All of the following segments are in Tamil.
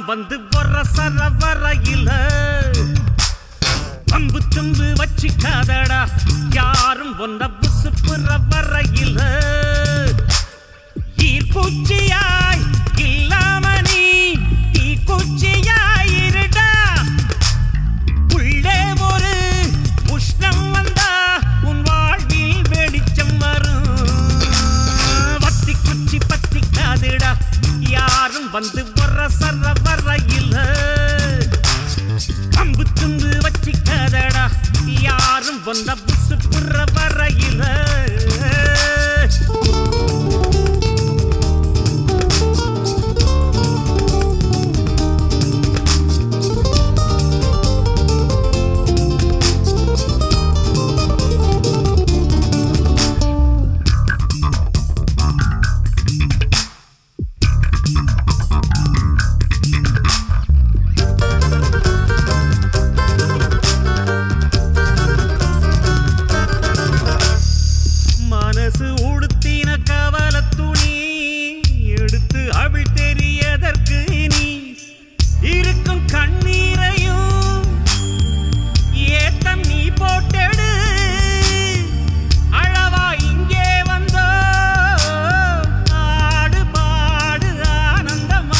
வந்து வர சர வரையில பம்பு தும்பு வச்சிக்காதடா யாரும் ஒன்ன புசுப்புற வரையில ஈர்ப்பூச்சியாய் இல்லாம நீ தீக்குச்சியாய் இருடா உள்ளே ஒரு உஷ்ணம் வந்தா உன் வாழ்வில் வெளிச்சம் வரும் வத்தி குச்சி பத்தி காதுடா யாரும் வந்து வர சர வரையில அம்பு தும்பு வச்சிக்காதடா யாரும் வந்த புசு புற வரையில மனசு உடுத்தின கவல துணி எடுத்து அவிழ் தெரியதற்கு நீ இருக்கும் கண்ணீரையும் ஏத்தம் நீ போட்டெடு அழவா இங்கே வந்தோ ஆடு பாடு ஆனந்தமா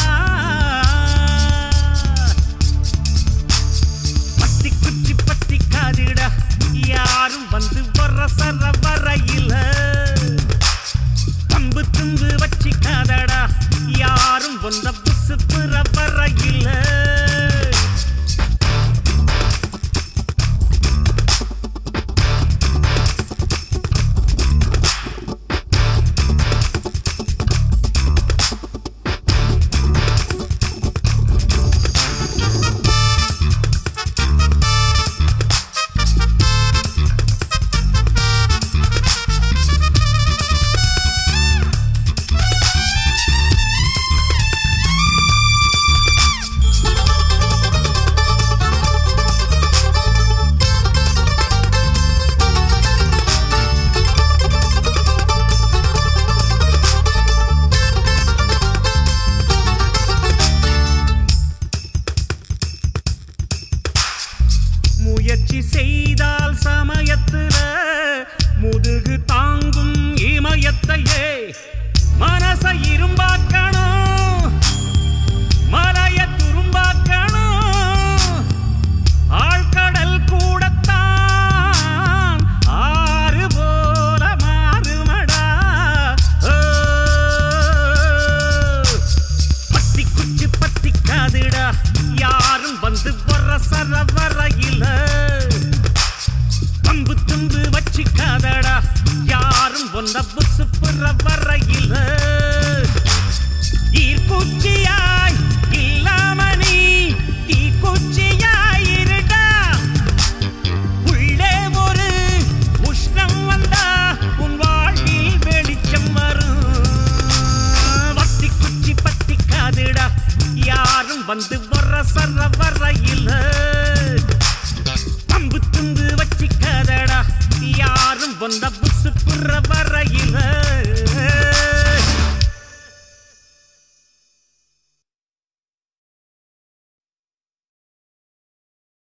பத்தி குச்சி பத்தி காதுடா யாரும் வந்து வர சர வரையில கம்பு தும்பு வச்சிக்காதடா யாரும் வந்த புசு புற வரையில முயற்சி செய்தால் சமயத்துல முதுகு தாங்கும் இமயத்தையே மனச இரும்பாக்கணும் மலைய துரும்பாக்கணும் ஆழ்கடல் கூடத்தான் ஆறு போல மாறுமடா ஓ. பத்தி குச்சி பத்தி காதுடா யாரும் வந்து வர சர வரையில பம்பு தும்பு வச்சிக்காதடா யாரும் ஒன்ன புசு புற வரையில ஈர்ப்பூச்சியாய் இல்லாம நீ தீக்குச்சியாய் இருடா உள்ளே ஒரு உஷ்ணம் வந்தா உன் வாழ்வில் வெளிச்சம் வரும் வத்தி குச்சி பத்தி காதுடா யாரும் வந்து வர சர வரையில பம்பு தும்பு வச்சிக்காதடா யாரும் வந்த புசு புற வரையில